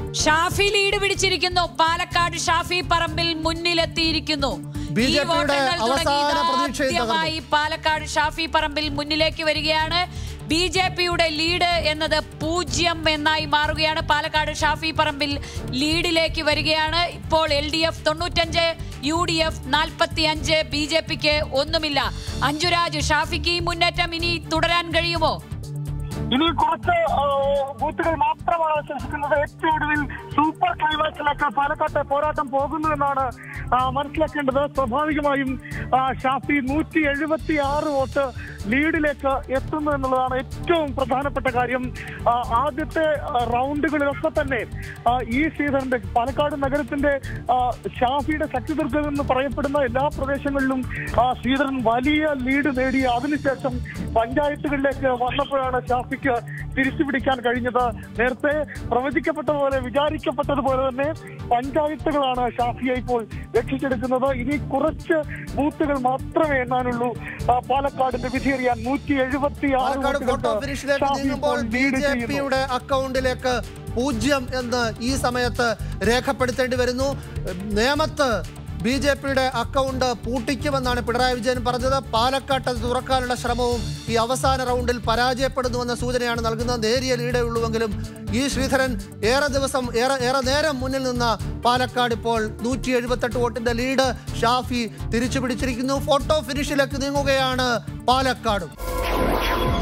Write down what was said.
Shafi lead പിടിച്ചിരിക്കുന്നു പാലക്കാട് ഷാഫി പറമ്പിൽ മുന്നിലെത്തിയിരിക്കുന്നു B E J പിയുടെ വോട്ടെണ്ണൽ തുടങ്ങി അവസാന പ്രതീക്ഷയും തകർന്നു. ഇതാദ്യമായി പാലക്കാട് ഷാഫി പറമ്പിൽ മുന്നിലേക്ക് വരികയാണ് ബി ജെ പിയുടെ ലീഡ് എന്നത് പൂജ്യം എന്നായി മാറുകയാണ് പാലക്കാട് ഷാഫി പറമ്പിൽ ലീഡിലേക്ക് വരികയാണ് ഇപ്പോൾ എൽ ഡി എഫ് തൊണ്ണൂറ്റഞ്ച് യു ഡി എഫ് നാൽപ്പത്തി അഞ്ച് ബി ജെ പിക്ക് ഒന്നുമില്ല അഞ്ജുരാജ് ഷാഫിക്ക് ഈ മുന്നേറ്റം ഇനി തുടരാൻ കഴിയുമോ ഇനി കുറച്ച് ആ, ബൂത്തുകൾ മാത്രമാണ് ശേഷിക്കുന്നത് ഏറ്റവും ഒടുവിൽ സൂപ്പർ ക്ലൈമാക്സിലേക്ക് പാലക്കാട്ടെ പോരാട്ടം പോകുന്നുവെന്നാണ് ആ, മനസ്സിലാക്കേണ്ടത് സ്വാഭാവികമായും ആ, ഷാഫി നൂറ്റി എഴുപത്തി ആറ് വോട്ട് ലീഡിലേക്ക് എത്തുന്നു എന്നുള്ളതാണ് ഏറ്റവും പ്രധാനപ്പെട്ട കാര്യം ആ, ആദ്യത്തെ ആ, റൗണ്ടുകളിലൊക്കെ തന്നെ ആ, ഈ ശ്രീധരന്റെ പാലക്കാട് നഗരത്തിന്റെ ആ, ഷാഫിയുടെ ശക്തിദുർഗം എന്ന് പറയപ്പെടുന്ന എല്ലാ പ്രദേശങ്ങളിലും ആ, ശ്രീധരൻ വലിയ ലീഡ് നേടി അതിനുശേഷം പഞ്ചായത്തുകളിലേക്ക് വന്നപ്പോഴാണ് ഷാഫിക്ക് തിരിച്ചു പിടിക്കാൻ കഴിഞ്ഞത് നേരത്തെ പ്രവചിക്കപ്പെട്ടതുപോലെ വിചാരിക്കപ്പെട്ടതുപോലെ തന്നെ പഞ്ചായത്തുകളാണ് ഷാഫിയെ ഇപ്പോൾ രക്ഷിച്ചെടുക്കുന്നത് ഇനി കുറച്ച് ബൂത്തുകൾ മാത്രമേ എണ്ണാനുള്ളൂ ആ, പാലക്കാടിന്റെ വിധിയറിയാൻ നൂറ്റി എഴുപത്തി പാലക്കാട് ഫോട്ടോ ഫിനിഷിലേക്ക് നീങ്ങുമ്പോൾ ബി ജെ പിയുടെ അക്കൗണ്ടിലേക്ക് പൂജ്യം എന്ന് ഈ സമയത്ത് രേഖപ്പെടുത്തേണ്ടി വരുന്നു നേമത്ത് ബി ജെ പിയുടെ അക്കൗണ്ട് പൂട്ടിക്കുമെന്നാണ് പിണറായി വിജയൻ പറഞ്ഞത് പാലക്കാട്ട് അത് തുറക്കാനുള്ള ശ്രമവും ഈ അവസാന റൗണ്ടിൽ പരാജയപ്പെടുന്നുവെന്ന സൂചനയാണ് നൽകുന്നത് നേരിയ ലീഡേ ഉള്ളുവെങ്കിലും ഈ ശ്രീധരൻ ഏറെ ദിവസം ഏറെ ഏറെ നേരം മുന്നിൽ നിന്ന പാലക്കാട് ഇപ്പോൾ നൂറ്റി എഴുപത്തെട്ട് വോട്ടിന്റെ ലീഡ് ഷാഫി തിരിച്ചു പിടിച്ചിരിക്കുന്നു ഫോട്ടോ ഫിനിഷിലേക്ക് നീങ്ങുകയാണ് പാലക്കാടും